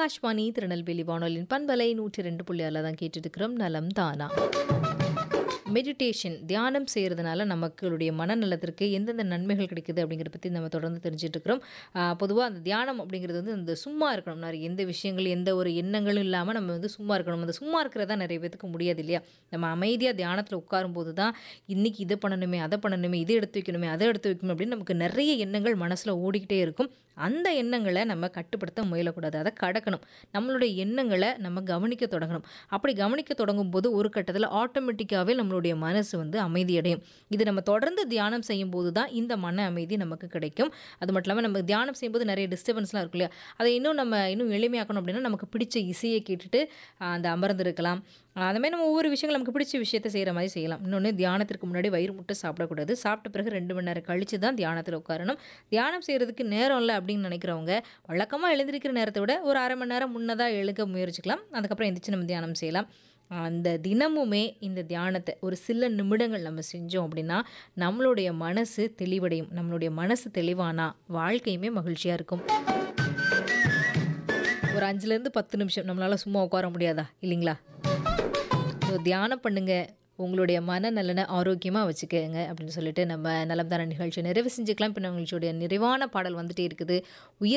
ஆகாஷ்வாணி திருநெல்வேலி வானொலியின் பண்பலை நூற்றி ரெண்டு புள்ளி ஆறில் தான் கேட்டுட்டு இருக்கிறோம் நலம் தானா மெடிடேஷன் தியானம் செய்கிறதுனால நமக்களுடைய மனநலத்திற்கு எந்தெந்த நன்மைகள் கிடைக்குது அப்படிங்கிறத பற்றி நம்ம தொடர்ந்து தெரிஞ்சுட்டு இருக்கிறோம் பொதுவாக அந்த தியானம் அப்படிங்கிறது வந்து அந்த சும்மா இருக்கணும் நிறைய எந்த விஷயங்கள் எந்த ஒரு எண்ணங்களும் இல்லாமல் நம்ம வந்து சும்மா இருக்கணும் அந்த சும்மா இருக்கிறதா நிறைய பேத்துக்கு முடியாது இல்லையா நம்ம அமைதியாக தியானத்தில் உட்காரும்போது தான் இன்றைக்கி இதை பண்ணணுமே அதை பண்ணணுமே இதை எடுத்து வைக்கணுமே அதை எடுத்து வைக்கணும் அப்படின்னு நமக்கு நிறைய எண்ணங்கள் மனசில் ஓடிக்கிட்டே இருக்கும் அந்த எண்ணங்களை நம்ம கட்டுப்படுத்த முயலக்கூடாது அதை கடக்கணும் நம்மளுடைய எண்ணங்களை நம்ம கவனிக்க தொடங்கணும் அப்படி கவனிக்க தொடங்கும் போது ஒரு கட்டத்தில் ஆட்டோமேட்டிக்காகவே நம்மளுடைய மனசு வந்து அமைதியடையும் இது நம்ம தொடர்ந்து தியானம் செய்யும் போது தான் இந்த மன அமைதி நமக்கு கிடைக்கும் அது மட்டும் இல்லாமல் நம்ம தியானம் செய்யும்போது நிறைய டிஸ்டர்பன்ஸ்லாம் இருக்கும் இல்லையா அதை இன்னும் நம்ம இன்னும் எளிமையாக்கணும் அப்படின்னா நமக்கு பிடிச்ச இசையை கேட்டுட்டு ஆஹ், அந்த அமர்ந்திருக்கலாம் ஆஹ், அந்த மாதிரி நம்ம ஒவ்வொரு விஷயங்கள் நமக்கு பிடிச்ச விஷயத்தை செய்கிற மாதிரி செய்யலாம் இன்னொன்று தியானத்திற்கு முன்னாடி வயிறு முட்டை சாப்பிடக்கூடாது சாப்பிட்ட பிறகு ரெண்டு மணி நேரம் கழித்து தான் தியானத்தில் உட்காரணும் தியானம் செய்கிறதுக்கு நேரம் இல்லை அப்படின்னு நினைக்கிறவங்க வழக்கமாக எழுந்திருக்கிற நேரத்தை விட ஒரு அரை மணி நேரம் முன்னதாக எழுக முயற்சிக்கலாம் அதுக்கப்புறம் எந்திரிச்சு நம்ம தியானம் செய்யலாம் அந்த தினமுமே இந்த தியானத்தை ஒரு சில நிமிடங்கள் நம்ம செஞ்சோம் அப்படின்னா நம்மளுடைய மனசு தெளிவடையும் நம்மளுடைய மனசு தெளிவானா வாழ்க்கையுமே மகிழ்ச்சியாக இருக்கும் ஒரு அஞ்சுலேருந்து பத்து நிமிஷம் நம்மளால் சும்மா உட்கார முடியாதா இல்லைங்களா ஸோ தியானம் பண்ணுங்க உங்களுடைய மனநலனை ஆரோக்கியமாக வச்சுக்கங்க அப்படின்னு சொல்லிட்டு நம்ம நலம் தான நிகழ்ச்சி நிறைவு செஞ்சுக்கலாம் இப்போ நிகழ்ச்சியோடைய நிறைவான பாடல் வந்துட்டே இருக்குது உயர்